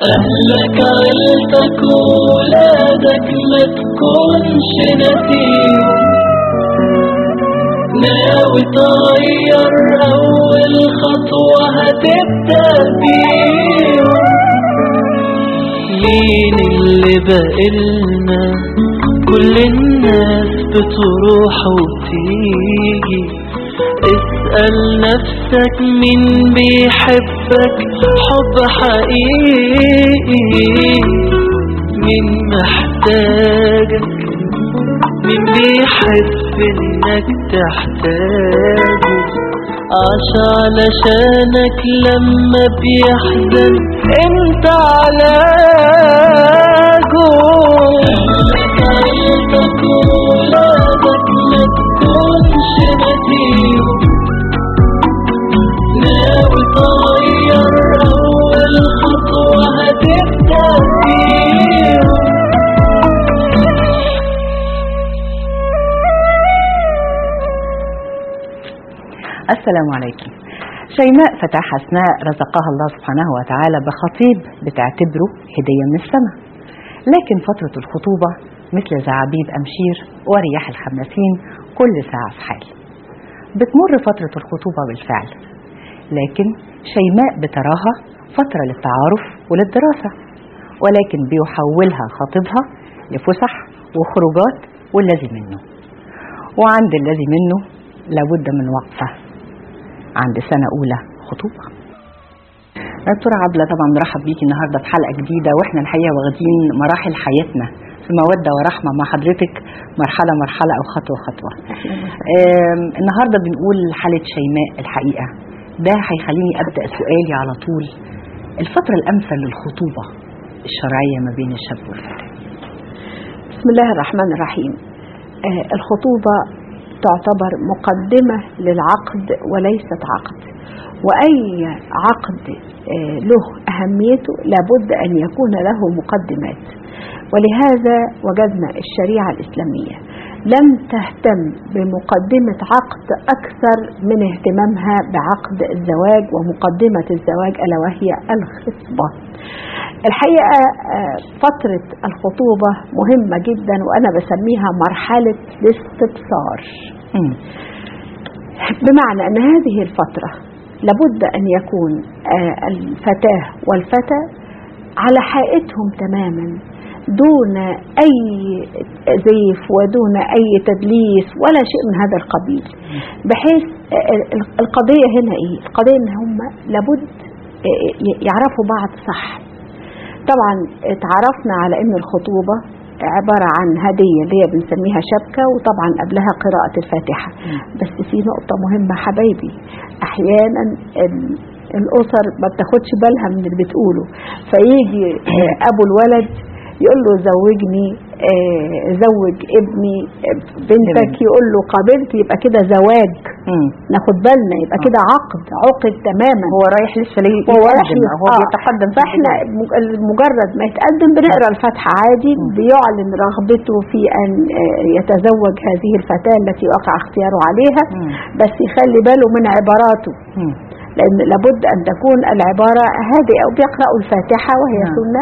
أهلك عيلتك ولادك ما تكونش نسيهم ناوي تغير أول خطوة هتبدأ بيهم مين اللي بقلنا كل الناس بتروح وبتيجي اسأل نفسك مين بيحبك حب حقيقي مين محتاجك مين بيحب انك تحتاجه عاش علشانك لما بيحزن انت علاجه اهلك عيلتك ولادك ما تكونش نسيهم ناوي تغير اول خطوة هتبدأ فيهم السلام عليكم شيماء فتح حسناء رزقها الله سبحانه وتعالى بخطيب بتعتبره هدية من السماء لكن فترة الخطوبة مثل زعابيب أمشير ورياح الخماسين كل ساعة في حال بتمر فترة الخطوبة بالفعل لكن شيماء بتراها فترة للتعارف وللدراسة ولكن بيحولها خطيبها لفسح وخروجات والذي منه وعند الذي منه لابد من وقفة عند سنة أولى خطوبة دكتورة عبلة طبعا مرحب بيكي النهاردة في حلقة جديدة واحنا الحقيقة واخدين مراحل حياتنا في مودة ورحمة مع حضرتك مرحلة مرحلة أو خطوة خطوة آم، النهاردة بنقول حالة شيماء الحقيقة ده هيخليني أبدأ سؤالي على طول الفترة الأمثل للخطوبة الشرعية ما بين الشاب والفتاة بسم الله الرحمن الرحيم آه، الخطوبة تعتبر مقدمة للعقد وليست عقد وأي عقد آه، له أهميته لابد أن يكون له مقدمات ولهذا وجدنا الشريعة الإسلامية لم تهتم بمقدمة عقد أكثر من اهتمامها بعقد الزواج ومقدمة الزواج ألا وهي الخطبة الحقيقة آه، فترة الخطوبة مهمة جدا وأنا بسميها مرحلة الاستبصار مم. بمعنى أن هذه الفترة لابد أن يكون آه، الفتاة والفتى على حقيقتهم تماما دون أي زيف ودون أي تدليس ولا شيء من هذا القبيل بحيث آه، ال- القضية هنا إيه القضية إن هم لابد آه، ي- يعرفوا بعض صح طبعا اتعرفنا على ان الخطوبة عبارة عن هدية اللي هي بنسميها شبكة وطبعا قبلها قراءة الفاتحة بس في نقطة مهمة حبايبي احيانا ال- الاسر ما بتاخدش بالها من اللي بتقوله فيجي آه، ابو الولد يقول له زوجني آه، زوج ابني آه، بنتك ابني. يقول له قابلت يبقى كده زواج مم. ناخد بالنا يبقى كده عقد عقد تماما هو رايح لسه ليه هو رايح يتقدم، هو آه. بيتقدم في فاحنا البداية. مج- مجرد ما يتقدم بنقرا الفاتحه عادي بيعلن رغبته في ان آه، يتزوج هذه الفتاه التي وقع اختياره عليها مم. بس يخلي باله من عباراته مم. لان لابد ان تكون العباره هادئه وبيقراوا الفاتحه وهي نعم. سنه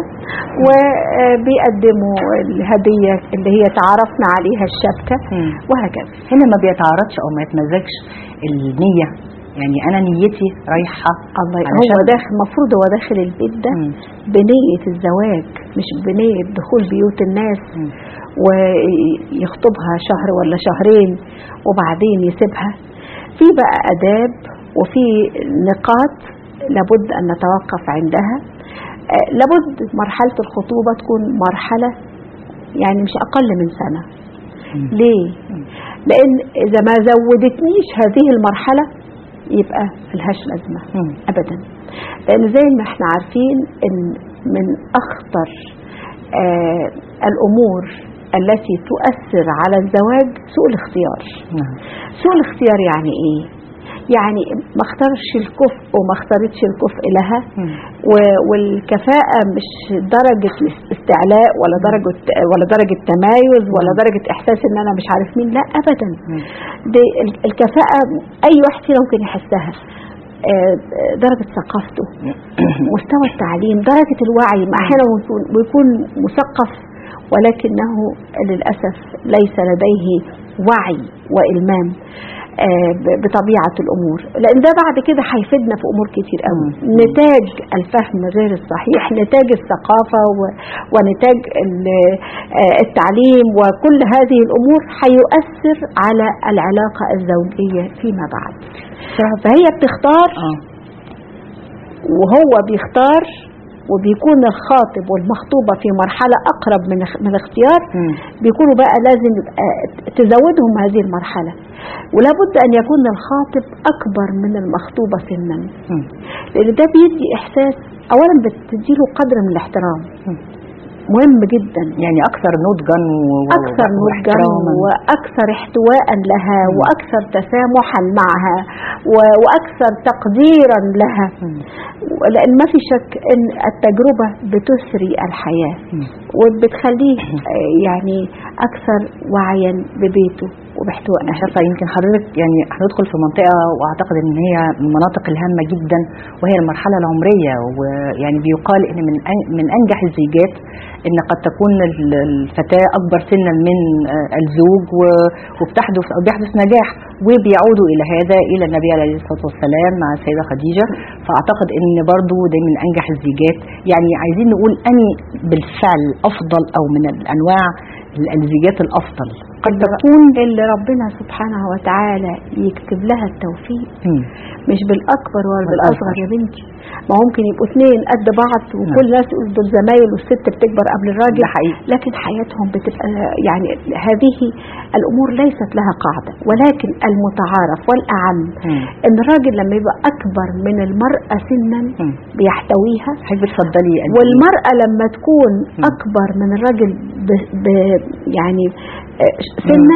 وبيقدموا الهديه اللي هي تعرفنا عليها الشبكه مم. وهكذا هنا ما بيتعارضش او ما يتمزجش النية يعني انا نيتي رايحة الله هو علشان- داخل المفروض هو داخل البيت ده مم. بنية الزواج مش بنية دخول بيوت الناس مم. ويخطبها شهر ولا شهرين وبعدين يسيبها في بقى أداب وفي نقاط لابد أن نتوقف عندها آه، لابد مرحلة الخطوبة تكون مرحلة يعني مش أقل من سنة مم. ليه؟ لأن إذا ما زودتنيش هذه المرحلة يبقى ملهاش لازمة مم. ابدا لان زي ما احنا عارفين ان من اخطر آه الامور التي تؤثر على الزواج سوء الاختيار نعم سوء الاختيار يعني ايه يعني ما اختارش الكفء وما اختارتش الكفء لها مم. و- والكفاءة مش درجة استعلاء ولا درجة ولا درجة تمايز ولا درجة إحساس إن أنا مش عارف مين لا أبدا مم. دي ال- الكفاءة أي واحد فينا ممكن يحسها آه، درجة ثقافته مستوى التعليم درجة الوعي ما أحيانا بيكون- بيكون مثقف ولكنه للأسف ليس لديه وعي وإلمام آه، ب- بطبيعة الأمور لأن ده بعد كده هيفيدنا في أمور كتير قوي مم. نتاج الفهم غير الصحيح نتاج الثقافة و- ونتاج ال- آه، التعليم وكل هذه الأمور هيؤثر على العلاقة الزوجية فيما بعد فهي بتختار اه وهو بيختار وبيكون الخاطب والمخطوبة في مرحلة أقرب من اخ- من الاختيار مم. بيكونوا بقى لازم يبقى تزودهم هذه المرحلة ولا بد أن يكون الخاطب أكبر من المخطوبة سنا مم. لأن ده بيدي إحساس أولا بتديله قدر من الاحترام مم. مهم جدا يعني اكثر نضجا و- و- أكثر نضجا واحتراما. وأكثر احتواء لها وأكثر تسامحا معها و- وأكثر تقديرا لها مم. لأن ما في شك أن التجربة بتسري الحياة مم. وبتخليه آه، يعني أكثر وعيا ببيته وباحتواء مش عارفه يمكن حضرتك يعني هندخل في منطقه واعتقد ان هي من المناطق الهامه جدا وهي المرحله العمريه ويعني بيقال ان من أن- من انجح الزيجات ان قد تكون ال- الفتاه اكبر سنا من آه، الزوج و- وبتحدث او بيحدث نجاح وبيعودوا الى هذا الى النبي عليه الصلاه والسلام مع السيده خديجه فاعتقد ان برضو ده من انجح الزيجات يعني عايزين نقول اني بالفعل افضل او من الانواع ال- الزيجات الافضل قد تكون اللي ربنا سبحانه وتعالى يكتب لها التوفيق مم. مش بالاكبر ولا بالأصغر. بالاصغر يا بنتي ما ممكن يبقوا اثنين قد بعض وكل الناس يقول دول زمايل والست بتكبر قبل الراجل ده حقيقي. لكن حياتهم بتبقى يعني هذه الامور ليست لها قاعده ولكن المتعارف والاعم مم. ان الراجل لما يبقى اكبر من المراه سنا مم. بيحتويها حضرتك بتفضلي قد إيه؟ والمرأة لما تكون أكبر من الرجل ب ب يعني آه، سنا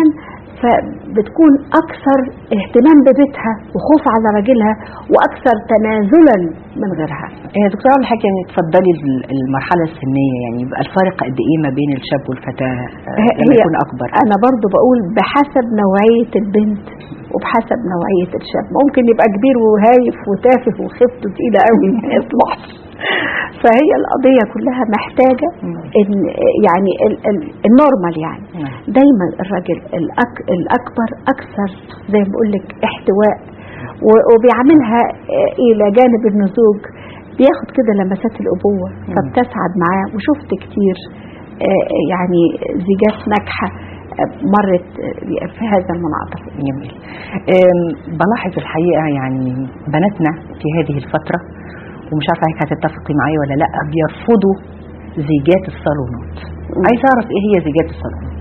فبتكون أكثر اهتمام ببيتها وخوف على راجلها وأكثر تنازلا من غيرها يا دكتورة أول حاجة يعني تفضلي ال- المرحلة السنية يعني يبقى الفارق قد إيه ما بين الشاب والفتاة آه، هي- لما هي- يكون أكبر أنا برضو بقول بحسب نوعية البنت وبحسب نوعية الشاب ممكن يبقى كبير وهايف وتافه وخفته تقيلة قوي ما يصلحش فهي القضية كلها محتاجة مم. إن يعني ال- ال- النورمال يعني نعم. دايما الراجل الأك الأكبر أكثر زي ما بقول لك احتواء و- وبيعملها آه، إلى جانب النضوج بياخد كده لمسات الأبوة فبتسعد معاه وشفت كتير آه، يعني زيجات ناجحة آه، مرت آه، في هذا المنعطف جميل أم، بلاحظ الحقيقة يعني بناتنا في هذه الفترة ومش عارفة هيك هتتفقي معايا ولا لا بيرفضوا زيجات الصالونات عايزة أعرف إيه هي زيجات الصالونات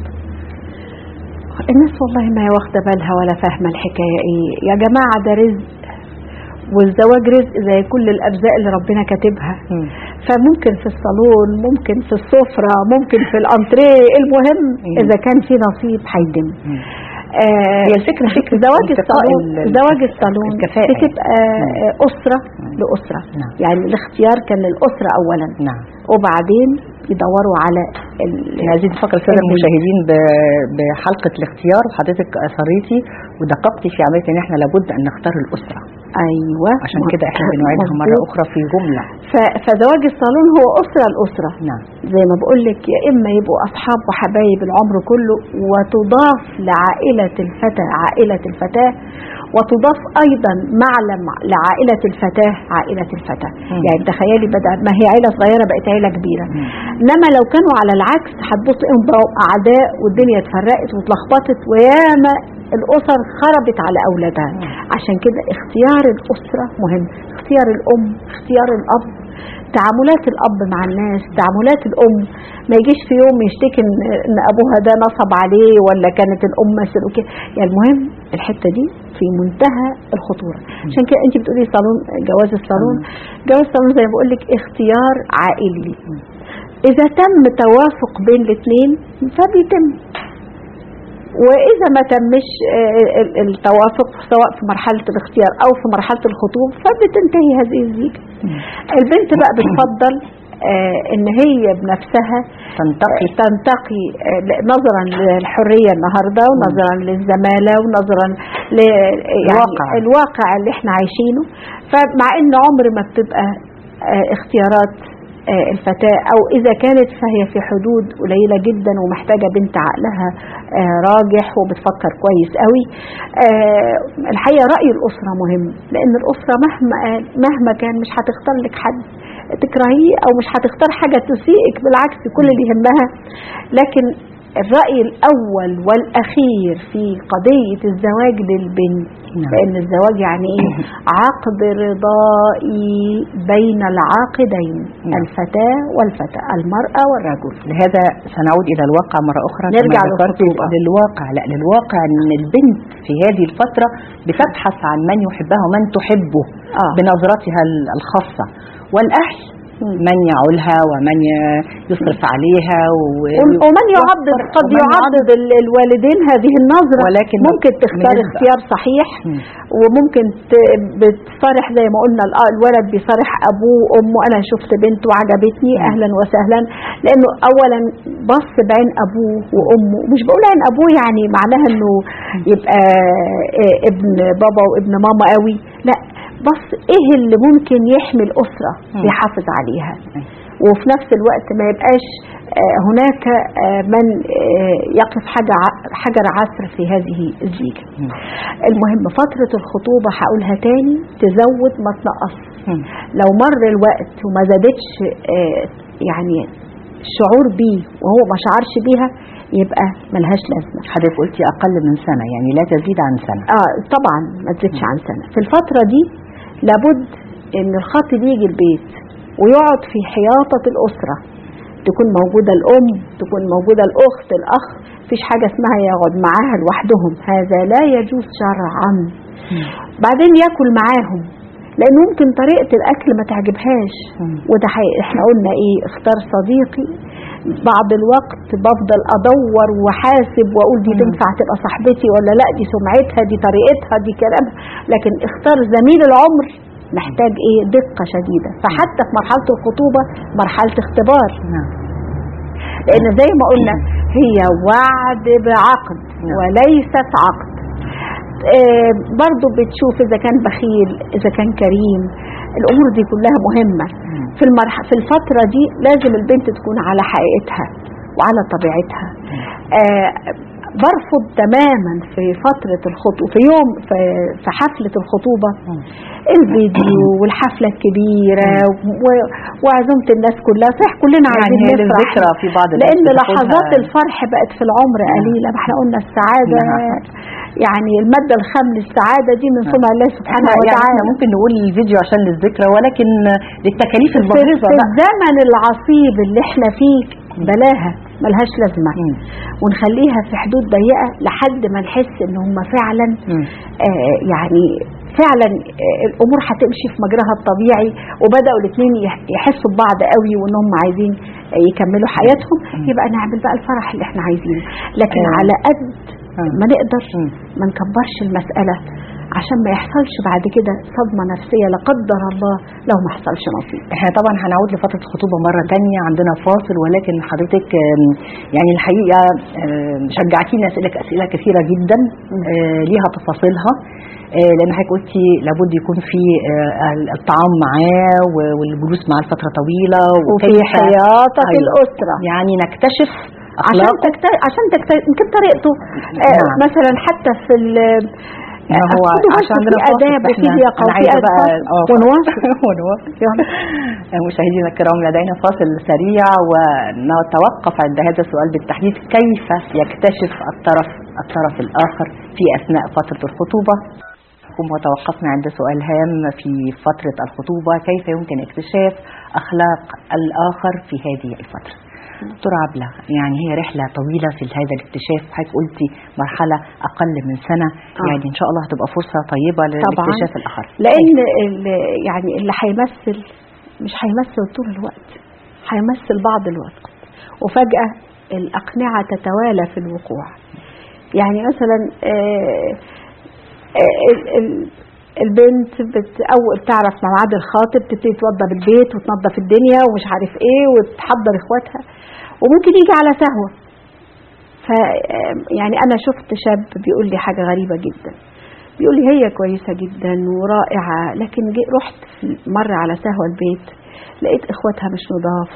الناس والله ما هي واخدة بالها ولا فاهمة الحكاية ايه يا جماعة ده رزق والزواج رزق زي كل الأرزاق اللي ربنا كاتبها مم. فممكن في الصالون ممكن في السفرة ممكن في الأنتريه المهم مم. إذا كان في نصيب هيتم مم. آه هي الفكرة فكرة زواج التقاء الصالون ال- زواج الصالون الكفاءة بتبقى آه، أسرة لأسرة نعم. يعني الاختيار كان للأسرة أولا نعم وبعدين يدوروا على ال- عايزين نفكر الساده البنت. المشاهدين ب- بحلقه الاختيار وحضرتك اثريتي ودققتي في عمليه ان احنا لابد ان نختار الاسره أيوة عشان كده احنا بنعيدها مره مظبوط. اخرى في جمله ف- فزواج الصالون هو أسرة الأسرة نعم زي ما بقول لك يا إما يبقوا أصحاب وحبايب العمر كله وتضاف لعائلة الفتى عائلة الفتاة وتضاف أيضا معلم لعائلة الفتاة عائلة الفتى مم. يعني تخيلي بدأ ما هي عيلة صغيرة بقت عيلة كبيرة مم. إنما لو كانوا على العكس هتبص إنهم بقوا أعداء والدنيا اتفرقت واتلخبطت وياما الأسر خربت على أولادها عشان كده اختيار الأسرة مهم اختيار الأم اختيار الأب تعاملات الأب مع الناس تعاملات الأم ما يجيش في يوم يشتكي إن إن أبوها ده نصب عليه ولا كانت الأم سلوكية يعني المهم الحتة دي في منتهى الخطورة عشان كده أنت بتقولي صالون جواز الصالون جواز الصالون زي ما بقول لك اختيار عائلي إذا تم توافق بين الاثنين فبيتم واذا ما تمش آه، ال- التوافق سواء في مرحله الاختيار او في مرحله الخطوبه فبتنتهي هذه الزيجه البنت بقى بتفضل آه، ان هي بنفسها تنتقي تنتقي آه، ل- نظرا للحريه النهارده ونظرا للزماله ونظرا ل يعني الواقع. الواقع اللي احنا عايشينه فمع ان عمر ما بتبقى آه، اختيارات آه، الفتاة أو إذا كانت فهي في حدود قليلة جدا ومحتاجة بنت عقلها آه، راجح وبتفكر كويس قوي آه، الحقيقة رأي الأسرة مهم لأن الأسرة مهما قال مهما كان مش هتختار لك حد تكرهيه أو مش هتختار حاجة تسيئك بالعكس كل اللي يهمها لكن الرأي الأول والأخير في قضية الزواج للبنت نعم. لأن الزواج يعني إيه؟ عقد رضائي بين العاقدين نعم. الفتاة والفتاة المرأة والرجل لهذا سنعود إلى الواقع مرة أخرى نرجع كما ذكرت للخطوبة. للواقع لا للواقع أن البنت في هذه الفترة بتبحث عن من يحبها ومن تحبه آه. بنظرتها ال- الخاصة والأهل مم. من يعولها ومن ي- يصرف عليها و- وم- ومن يعضد قد ومن يعضد ال- الوالدين هذه النظرة ولكن ممكن تختار بنسبة. اختيار صحيح مم. وممكن ت- بتصارح زي ما قلنا الأ- الولد بيصارح ابوه وامه انا شفت بنت وعجبتني مم. اهلا وسهلا لانه اولا بص بعين ابوه وامه مش بقول عين ابوه يعني معناها انه يبقى آه، ابن بابا وابن ماما قوي لا بص ايه اللي ممكن يحمي الاسره مم. بيحافظ عليها مم. وفي نفس الوقت ما يبقاش آه، هناك آه، من آه، يقف حجر ع- حجر عثر في هذه الزيجه مم. المهم فترة الخطوبة هقولها تاني تزود ما تنقص مم. لو مر الوقت وما زادتش آه، يعني الشعور بيه وهو ما شعرش بيها يبقى ملهاش لازمة حضرتك قلتي أقل من سنة يعني لا تزيد عن سنة اه طبعا ما تزيدش عن سنة في الفترة دي لابد ان الخاطب يجي البيت ويقعد في حياطة الأسرة تكون موجودة الأم تكون موجودة الأخت الأخ مفيش حاجة اسمها يقعد معاها لوحدهم هذا لا يجوز شرعا بعدين ياكل معاهم لان ممكن طريقه الاكل ما تعجبهاش مم. وده حقيقي احنا قلنا ايه اختار صديقي بعض الوقت بفضل ادور وحاسب واقول دي مم. تنفع تبقى صاحبتي ولا لا دي سمعتها دي طريقتها دي كلامها لكن اختار زميل العمر محتاج ايه دقه شديده فحتى في مرحله الخطوبه مرحله اختبار نعم لان زي ما قلنا هي وعد بعقد نعم. وليست عقد آه، برضو بتشوف اذا كان بخيل اذا كان كريم الامور دي كلها مهمه مم. في المرح في الفتره دي لازم البنت تكون على حقيقتها وعلى طبيعتها آه برفض تماما في فترة الخطوبة في يوم في, في حفلة الخطوبة مم. الفيديو والحفلة الكبيرة و- وعزومة الناس كلها صح كلنا يعني عايزين هي نفرح للذكرى في بعض الناس لان بتاخدها- لحظات الفرح بقت في العمر نعم. قليله ما احنا قلنا السعاده نعم. يعني الماده الخام للسعاده دي من صنع الله سبحانه احنا يعني وتعالى احنا ممكن نقول الفيديو عشان للذكرى ولكن للتكاليف في البسيطة في بقى الزمن العصيب اللي احنا فيه بلاها ملهاش لازمه مم. ونخليها في حدود ضيقه لحد ما نحس ان هم فعلا مم. آه يعني فعلا آه الامور هتمشي في مجراها الطبيعي وبداوا الاثنين يحسوا ببعض قوي وان هم عايزين آه، يكملوا حياتهم مم. يبقى نعمل بقى الفرح اللي احنا عايزينه لكن آه. على قد آه. ما نقدر مم. ما نكبرش المساله عشان ما يحصلش بعد كده صدمه نفسيه لا قدر الله لو ما حصلش نصيب احنا طبعا هنعود لفترة الخطوبة مرة تانية عندنا فاصل ولكن حضرتك آم، يعني الحقيقة آم، شجعتينا أسئلة أسئلة كثيرة جدا آه، ليها تفاصيلها آه، لأن حضرتك قلتي لابد يكون في آه، الطعام معاه و- والجلوس معاه لفترة طويلة وفي وكيف حياطه أيوة. الاسره يعني نكتشف عشان أخلاقه تكت... عشان تكت... يمكن طريقته آه نعم. مثلا حتى في ال ما هو أقصده بس عشان في عندنا فاصل آداب وفي فإحنا- لياقة أنا وفي عايزة بقى أدب آه، ونواصل ونواصل يلا. مشاهدينا الكرام لدينا فاصل سريع ونتوقف عند هذا السؤال بالتحديد كيف يكتشف الطرف الطرف الآخر في أثناء فترة الخطوبة وتوقفنا عند سؤال هام في فترة الخطوبة كيف يمكن اكتشاف أخلاق الآخر في هذه الفترة دكتورة عبلة يعني هي رحلة طويلة في هذا الاكتشاف حضرتك قلتي مرحلة أقل من سنة آه. يعني إن شاء الله هتبقى فرصة طيبة لاكتشاف الآخر لأن ال- يعني اللي هيمثل مش هيمثل طول الوقت هيمثل بعض الوقت وفجأة الأقنعة تتوالى في الوقوع يعني مثلا آه، آه، ال- ال- البنت بت اول تعرف ميعاد الخاطب تبتدي توضب البيت وتنظف الدنيا ومش عارف ايه وتحضر اخواتها وممكن يجي على سهوه ف يعني انا شفت شاب بيقول لي حاجه غريبه جدا بيقول لي هي كويسه جدا ورائعه لكن جي رحت مره على سهوه البيت لقيت اخواتها مش نضاف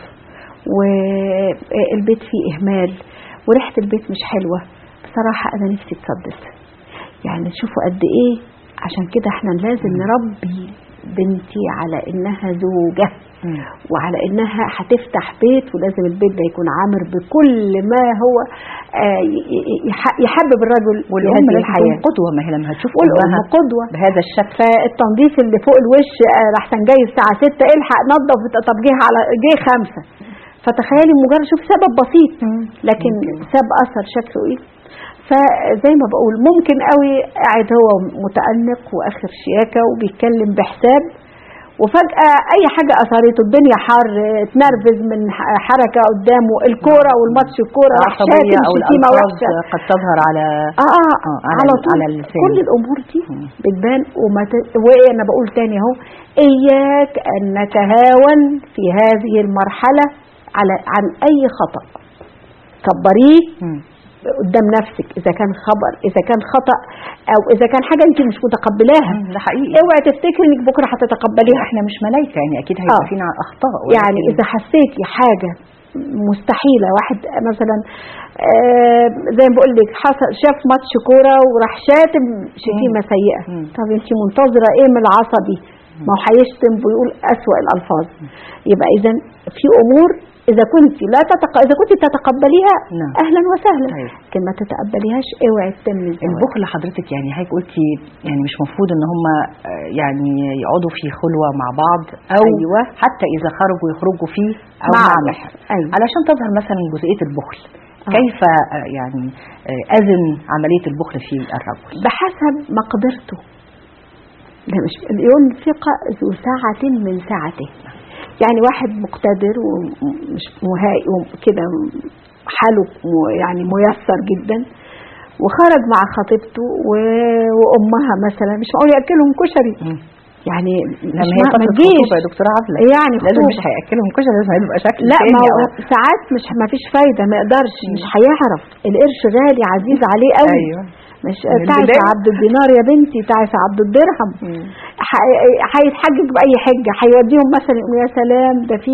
والبيت فيه اهمال وريحه البيت مش حلوه بصراحه انا نفسي اتصدت يعني شوفوا قد ايه عشان كده احنا لازم نربي بنتي على انها زوجه مم. وعلى انها هتفتح بيت ولازم البيت ده يكون عامر بكل ما هو آه، ي- ي- يح- يحبب الرجل والام لهذه لازم الحياه تكون قدوه ما هي لما هتشوف والام امها قدوه بهذا الشكل فالتنظيف اللي فوق الوش آه، احسن جاي الساعه 6 الحق نظف طب جه على جه 5 فتخيلي مجرد شوف سبب بسيط لكن ساب اثر شكله ايه فزي ما بقول ممكن قوي قاعد هو متأنق واخر شياكه وبيتكلم بحساب وفجأة أي حاجة أثرته الدنيا حر اتنرفز من ح- حركة قدامه الكورة والماتش الكورة راح شاتم العصبيه او شتيمة الالفاظ وحشة قد تظهر على اه اه, آه، على على ال- طول على اللسان. كل الامور دي مم. بتبان وما ت... وانا بقول تاني اهو اياك ان نتهاون في هذه المرحله على عن اي خطا كبريه مم. قدام نفسك اذا كان خبر اذا كان خطا او اذا كان حاجه انت مش متقبلاها مم، ده حقيقي اوعي تفتكري انك بكره هتتقبليها احنا مش ملايكه يعني اكيد هيبقى آه. فينا اخطاء يعني ولكن- اذا حسيتي حاجه مستحيله واحد مثلا آه، زي ما بقول لك حصل شاف ماتش كوره وراح شاتم شتيمه سيئه مم. طب انت منتظره ايه من العصبي ما هو هيشتم ويقول اسوأ الالفاظ يبقى اذا في امور اذا كنت لا تتق... اذا كنت تتقبليها نعم. اهلا وسهلا طيب. لكن ما تتقبليهاش اوعي تتم الزواج. البخل حضرتك يعني حضرتك قلتي يعني مش مفروض ان هم يعني يقعدوا في خلوه مع بعض او أيوة. حتى اذا خرجوا يخرجوا فيه او مع مع البخل. محر أيوة. علشان تظهر مثلا جزئيه البخل آه. كيف آه، يعني آه، اذن عمليه البخل في الرجل بحسب مقدرته لا مش ينفق ذو سعة من سعته يعني واحد مقتدر ومش مهائي كده حاله م- يعني ميسر جدا وخرج مع خطيبته و- وامها مثلا مش معقول ياكلهم كشري يعني لما مش هي ما- ما فتره تجيش خطوبه يا دكتوره عبله يعني لازم خطوبة. مش هياكلهم كشري لازم هيبقى شكل لا تاني ما هو أو- ساعات مش ما فيش فايده ما يقدرش مش هيعرف القرش غالي عزيز عليه قوي ايوه مش من تعس البداية. عبد الدينار يا بنتي تعس عبد الدرهم مم. ح- هيتحجج باي حجه هيوديهم مثلا يقولوا يا سلام ده في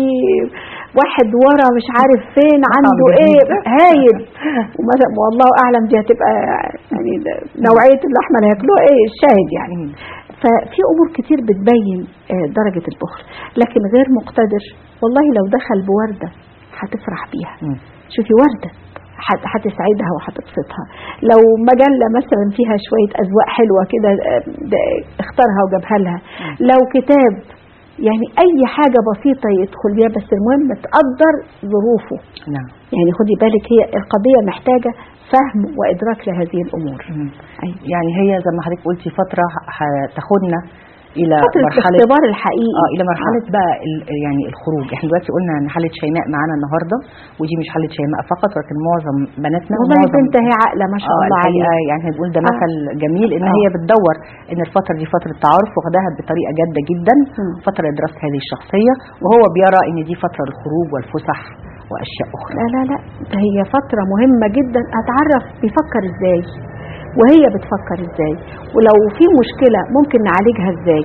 واحد ورا مش عارف فين عنده ايه جديد. هايل ومثلا والله اعلم دي هتبقى يعني ده- نوعيه اللحمه اللي هياكلوها ايه الشاهد يعني مم. ففي امور كتير بتبين آه، درجه البخل لكن غير مقتدر والله لو دخل بورده هتفرح بيها مم. شوفي ورده هت- هتسعدها وهتبسطها لو مجله مثلا فيها شويه اذواق حلوه كده آه، ده- اختارها وجابها لها لو كتاب يعني اي حاجه بسيطه يدخل بيها بس المهم تقدر ظروفه نعم يعني خدي بالك هي القضيه محتاجه فهم وادراك لهذه الامور مم. أيوة. يعني هي زي ما حضرتك قلتي فتره هتاخدنا الى فتره مرحله الاختبار الحقيقي اه الى مرحله بقى ال- يعني الخروج احنا دلوقتي قلنا ان حاله شيماء معانا النهارده ودي مش حاله شيماء فقط ولكن معظم بناتنا والله ومعظم بنت هي عاقله ما شاء اه الله الحقيقه عليها يعني هنقول ده آه. مثل جميل ان آه. هي بتدور ان الفتره دي فتره تعارف واخداها بطريقه جاده جدا مم. فتره لدراسه هذه الشخصيه وهو بيرى ان دي فتره للخروج والفسح واشياء اخرى لا لا لا ده هي فترة مهمة جدا أتعرف بيفكر إزاي وهي بتفكر إزاي ولو في مشكلة ممكن نعالجها إزاي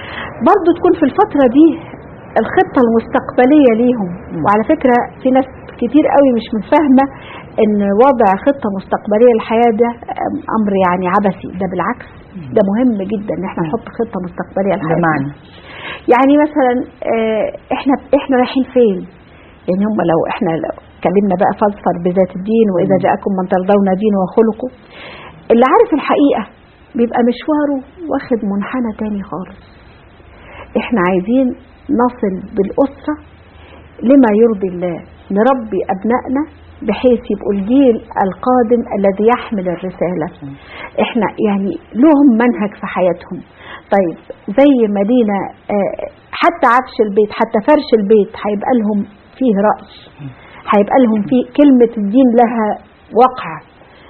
برضو تكون في الفترة دي الخطة المستقبلية ليهم وعلى فكرة في ناس كتير قوي مش مفاهمة ان وضع خطة مستقبلية للحياة ده أم- امر يعني عبثي ده بالعكس ده مهم جدا ان احنا نحط خطة مستقبلية للحياة بمعنى يعني مثلا آه، احنا احنا رايحين فين يعني هم لو احنا لو اتكلمنا بقى فلسفر بذات الدين واذا مم. جاءكم من ترضون دينه وخلقه اللي عارف الحقيقه بيبقى مشواره واخد منحنى تاني خالص احنا عايزين نصل بالاسره لما يرضي الله نربي ابنائنا بحيث يبقوا الجيل القادم الذي يحمل الرساله احنا يعني لهم منهج في حياتهم طيب زي ما لينا آه، حتى عفش البيت حتى فرش البيت هيبقى لهم فيه رأي هيبقى لهم فيه كلمة الدين لها وقع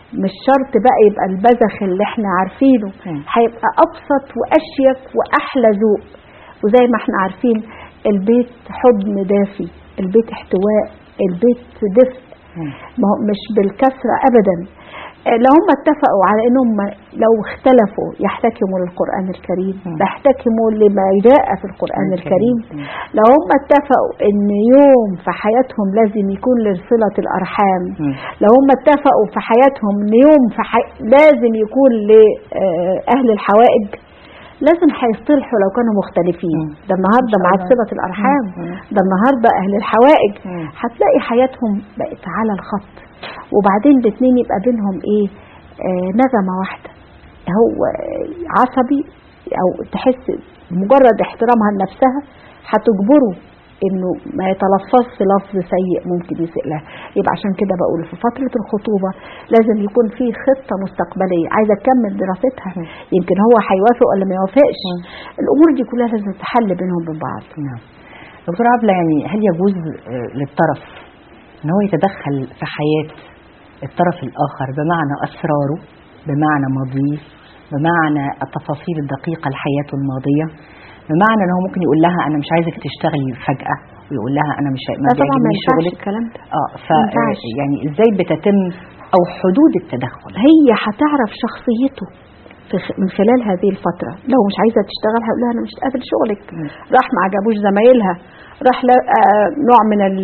مش شرط بقى يبقى البذخ اللي احنا عارفينه مم. هيبقى ابسط واشيك واحلى ذوق وزي ما احنا عارفين البيت حضن دافي البيت احتواء البيت دفء مم. ما هو مش بالكثرة أبدا آه، لو هم اتفقوا على انهم لو اختلفوا يحتكموا للقرآن الكريم مم. يحتكموا لما جاء في القرآن الكريم مم. لو هم اتفقوا ان يوم في حياتهم لازم يكون لصلة الأرحام مم. لو هم اتفقوا في حياتهم ان يوم في حي... لازم يكون لأهل الحوائج لازم هيصطلحوا لو كانوا مختلفين مم. ده النهارده إن شاء مع الله. صلة الأرحام مم. ده النهارده أهل الحوائج مم. هتلاقي حياتهم بقت على الخط وبعدين الاثنين يبقى بينهم ايه آه نغمة واحدة هو عصبي او تحس مجرد احترامها لنفسها هتجبره انه ما يتلفظش لفظ سيء ممكن يسيء لها يبقى عشان كده بقول في فترة الخطوبة لازم يكون في خطة مستقبلية عايزة تكمل دراستها مم. يمكن هو هيوافق ولا ما يوافقش مم. الامور دي كلها لازم تحل بينهم وبين بعض نعم دكتور عبلة يعني هل يجوز آه، للطرف ان هو يتدخل في حياة الطرف الآخر بمعنى أسراره بمعنى ماضيه بمعنى التفاصيل الدقيقة لحياته الماضية بمعنى ان هو ممكن يقول لها انا مش عايزك تشتغلي فجأة ويقول لها انا مش ما لا طبعا ما بيعجبنيش ينفعش شغلك الكلام ده اه ف ما ينفعش. يعني ازاي بتتم او حدود التدخل هي هتعرف شخصيته في خ- من خلال هذه الفترة لو مش عايزة تشتغل هقول لها أنا مش قابل شغلك مم. راح ما عجبوش زمايلها راح لقى نوع من ال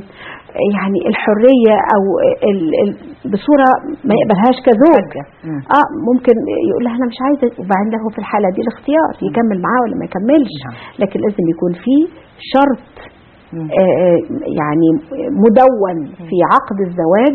يعني الحرية أو ال ال بصورة ما يقبلهاش كزوج فجأة. مم. اه ممكن يقول لها انا مش عايزه وبعدين له في الحاله دي الاختيار يكمل معاه ولا ما يكملش نعم. لكن لازم يكون في شرط مم. آه، آه، يعني مدون في عقد الزواج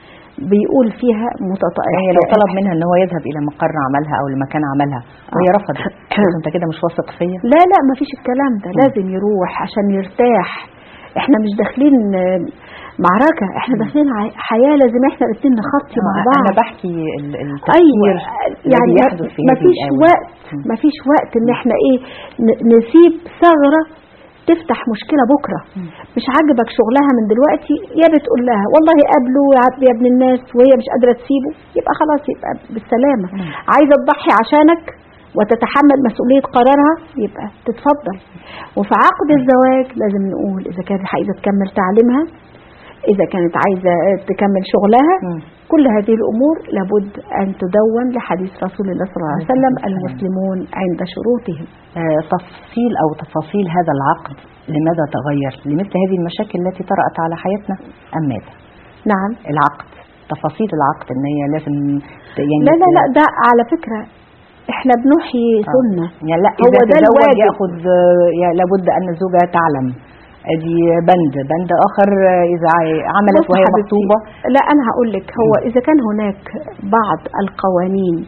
بيقول فيها متط... يعني لو طلب منها ان هو يذهب الى مقر عملها او لمكان عملها وهي آه. رفضت قلت انت كده مش واثق فيا لا لا ما فيش الكلام ده لازم يروح عشان يرتاح احنا مش داخلين آه، معركة احنا داخلين ع- حياة لازم احنا الاثنين نخطي مع بعض انا بحكي ال- ايوه التفكير يعني الذي ما- يحدث في ما هذه فيش الآونة. وقت مم. ما فيش وقت ان احنا ايه ن- نسيب ثغرة تفتح مشكلة بكرة مم. مش عاجبك شغلها من دلوقتي يا بتقول لها والله قابله يا عب- يا ابن الناس وهي مش قادرة تسيبه يبقى خلاص يبقى بالسلامة مم. عايزة تضحي عشانك وتتحمل مسؤولية قرارها يبقى تتفضل وفي عقد الزواج لازم نقول إذا كانت عايزة تكمل تعليمها إذا كانت عايزة تكمل شغلها مم. كل هذه الأمور لابد أن تدون لحديث رسول الله صلى الله عليه وسلم المسلمون عند شروطهم آه، تفصيل او تفاصيل هذا العقد لماذا تغير لمثل هذه المشاكل التي طرأت على حياتنا ام ماذا نعم العقد تفاصيل العقد ان هي لازم ت- يعني لا لا ت- لا ده على فكرة احنا بنحيي آه. سنة يعني لا هو اذا ده تزوج الواجب. ياخذ آه، يعني لابد ان الزوجه تعلم ادي بند بند اخر آه، اذا ع- عملت بص وهي حبيبتي، مخطوبه لا أنا هقول لك هو إذا كان هناك بعض القوانين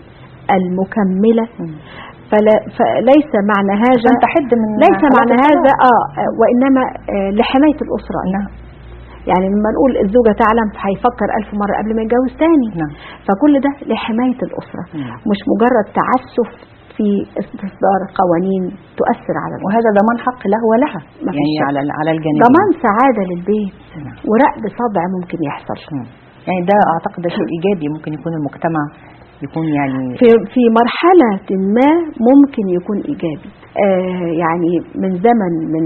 المكملة مم. فلا فليس معنى هذا عشان تحد من ليس حالات معنى الطلاق. هذا اه وإنما آه لحماية الأسرة نعم يعني لما نقول الزوجة تعلم هيفكر ألف مرة قبل ما يتجوز تاني نعم فكل ده لحماية الأسرة نعم. مش مجرد تعسف في استصدار قوانين تؤثر على الأسرة وهذا ضمان حق له ولها ما فيش يعني شك. على على الجانبين ضمان سعادة للبيت نعم. ورقد صدع ممكن يحصل مم. يعني ده اعتقد ده شيء ايجابي ممكن يكون المجتمع يكون يعني في في مرحلة ما ممكن يكون إيجابي آه يعني من زمن من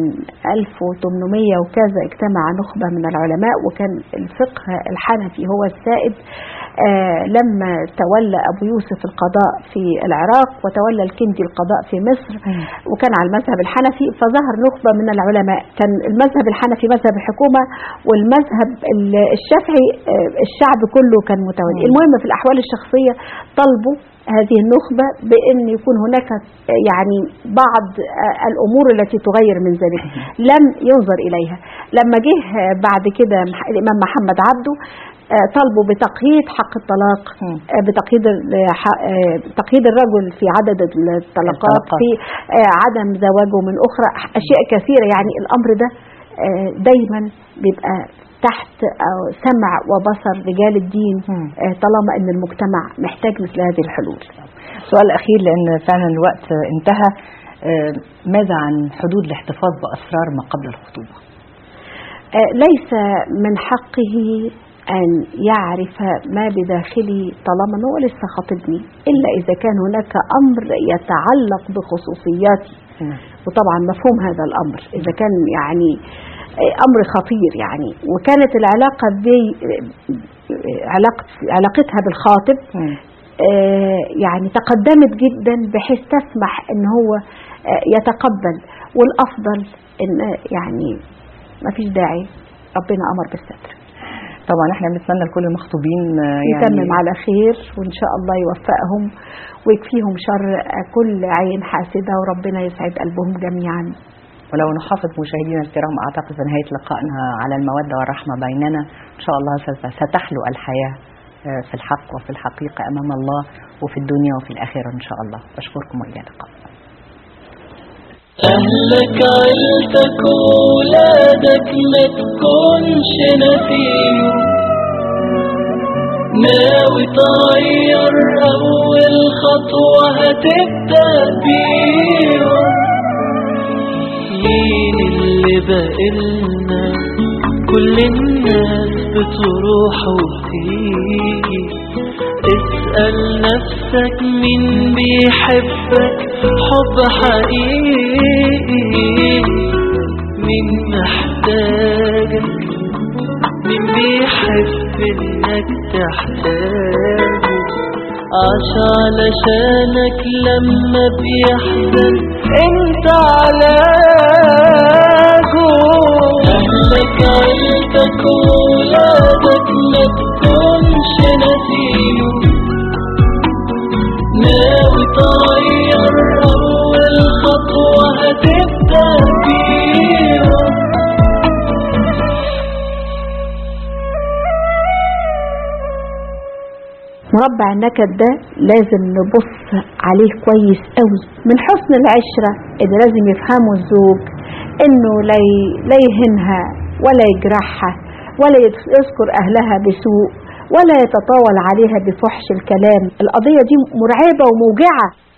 1800 وكذا اجتمع نخبة من العلماء وكان الفقه الحنفي هو السائد آه لما تولى أبو يوسف القضاء في العراق وتولى الكندي القضاء في مصر مم. وكان على المذهب الحنفي فظهر نخبة من العلماء كان المذهب الحنفي مذهب الحكومة والمذهب ال- الشافعي آه، الشعب كله كان متولي مم. المهم في الأحوال الشخصية طلبوا هذه النخبة بأن يكون هناك آه، يعني بعض آه، الأمور التي تغير من ذلك لم ينظر إليها لما جه آه، بعد كده مح- الإمام محمد عبده آه، طالبوا بتقييد حق الطلاق مم. آه، بتقييد ال- ح- آه، تقييد الرجل في عدد الطلقات الطلقات. في آه، عدم زواجه من أخرى أشياء كثيرة يعني الأمر ده آه، دايما بيبقى تحت أو سمع وبصر رجال الدين مم. آه، طالما أن المجتمع محتاج مثل هذه الحلول سؤال اخير لان فعلا الوقت انتهى آه، ماذا عن حدود الاحتفاظ باسرار ما قبل الخطوبه آه، ليس من حقه أن يعرف ما بداخلي طالما أنه لسه خاطبني إلا إذا كان هناك أمر يتعلق بخصوصياتي نعم. وطبعا مفهوم هذا الأمر إذا كان يعني أمر خطير يعني وكانت العلاقة دي علاقة علاقتها بالخاطب مم. آه، يعني تقدمت جدا بحيث تسمح ان هو آه، يتقبل والافضل ان يعني ما فيش داعي ربنا امر بالستر طبعا احنا بنتمنى لكل المخطوبين آه، يعني يتمم على خير وان شاء الله يوفقهم ويكفيهم شر كل عين حاسده وربنا يسعد قلبهم جميعا ولو نحافظ مشاهدينا الكرام اعتقد في نهايه لقائنا على الموده والرحمه بيننا ان شاء الله ست- ستحلو الحياه آه، في الحق وفي الحقيقه امام الله وفي الدنيا وفي الاخره ان شاء الله بشكركم والى اللقاء أهلك عيلتك وولادك ما تكونش نسيهم ناوي تغير أول خطوة هتبدأ بيهم مين اللي بقلنا كل الناس بتروح وبتيجي اسأل نفسك مين بيحبك حب حقيقي مين محتاجك مين بيحب انك تحتاجه عاش علشانك لما بيحزن انت علاجه اهلك عيلتك وولادك ما تكونش نسيهم ناوي تغير اول خطوة هتبدأ بيهم مربع النكد ده لازم نبص عليه كويس قوي من حسن العشرة اللي لازم يفهمه الزوج انه لا ي- لا يهنها ولا يجرحها ولا يت- يذكر اهلها بسوء ولا يتطاول عليها بفحش الكلام القضية دي مرعبة وموجعة